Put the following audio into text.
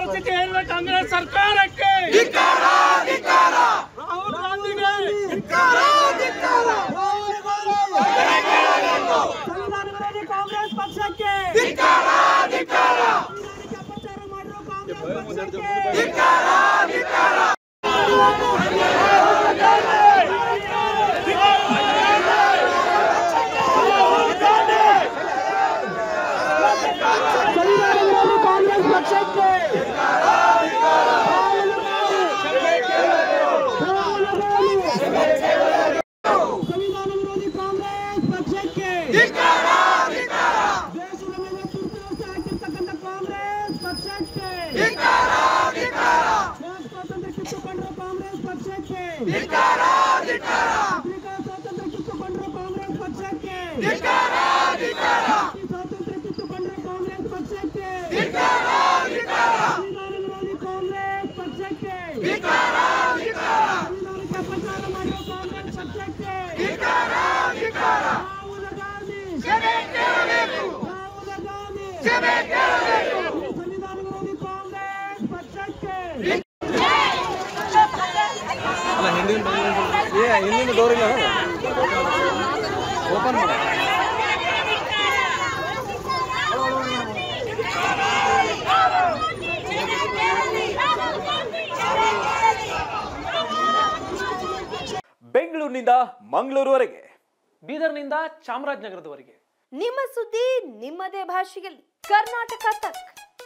ಅಪರಿಸ್ಥಿತಿ ಹೇರಿದ ಕಾಂಗ್ರೆಸ್ ಸರ್ಕಾರಕ್ಕೆ ರಾಹುಲ್ ಗಾಂಧಿಗೆ ಸಂವಿಧಾನ ವಿರೋಧಿ ಕಾಂಗ್ರೆಸ್ ಪಕ್ಷಕ್ಕೆ ಸಂವಿಧಾನಕ್ಕೆ ಅಪಚಾರ ಮಾಡಿರೋ ಕಾಂಗ್ರೆಸ್ ಪಕ್ಷಕ್ಕೆ ಸಂವಿಧಾನ ವಿರೋಧಿ ಕಾಂಗ್ರೆಸ್ ಪಕ್ಷಕ್ಕೆ ಸಂವಿಧಾನ ವಿರೋಧಿ ಕಾಂಗ್ರೆಸ್ ಪಕ್ಷಕ್ಕೆ ದೇಶದ ಮೇಲೆ ತುರ್ತು ವ್ಯವಸ್ಥೆ ಹಾಕಿರ್ತಕ್ಕಂಥ ಕಾಂಗ್ರೆಸ್ ಪಕ್ಷಕ್ಕೆ ವಾಕ್ ಸ್ವಾತಂತ್ರ್ಯ ಕಿತ್ತುಕೊಂಡಿರೋ ಕಾಂಗ್ರೆಸ್ ಪಕ್ಷಕ್ಕೆ ಪತ್ರಿಕಾ ಸ್ವಾತಂತ್ರ್ಯ ಕಿತ್ತುಕೊಂಡಿರೋ ಕಾಂಗ್ರೆಸ್ ಪಕ್ಷಕ್ಕೆ ವ್ಯಕ್ತಿ ಸ್ವಾತಂತ್ರ್ಯ ಕಿತ್ತುಕೊಂಡಿರೋ ಕಾಂಗ್ರೆಸ್ ಪಕ್ಷಕ್ಕೆ ಸಂವಿಧಾನ ವಿರೋಧಿ ಕಾಂಗ್ರೆಸ್ ಪಕ್ಷಕ್ಕೆ ಸಂವಿಧಾನಕ್ಕೆ ಅಪಚಾರ ಮಾಡಿರೋ ಕಾಂಗ್ರೆಸ್ ಪಕ್ಷಕ್ಕೆ ರಾಹುಲ್ ಗಾಂಧಿ ರಾಹುಲ್ ಗಾಂಧಿ ಸಂವಿಧಾನ ವಿರೋಧಿ ಕಾಂಗ್ರೆಸ್ ಪಕ್ಷಕ್ಕೆ ಅಲ್ಲ ಹಿಂದಿನ ಏ ಹಿಂದಿನ ಡೋರ್ ಇಲ್ಲ ಓಪನ್ ಮಾಡ ಬೆಂಗಳೂರಿನಿಂದ ಮಂಗಳೂರುವರೆಗೆ ಬೀದರ್ನಿಂದ ಚಾಮರಾಜನಗರದವರೆಗೆ ನಿಮ್ಮ ಸುದ್ದಿ ನಿಮ್ಮದೇ ಭಾಷೆಯಲ್ಲಿ ಕರ್ನಾಟಕ ತಕ್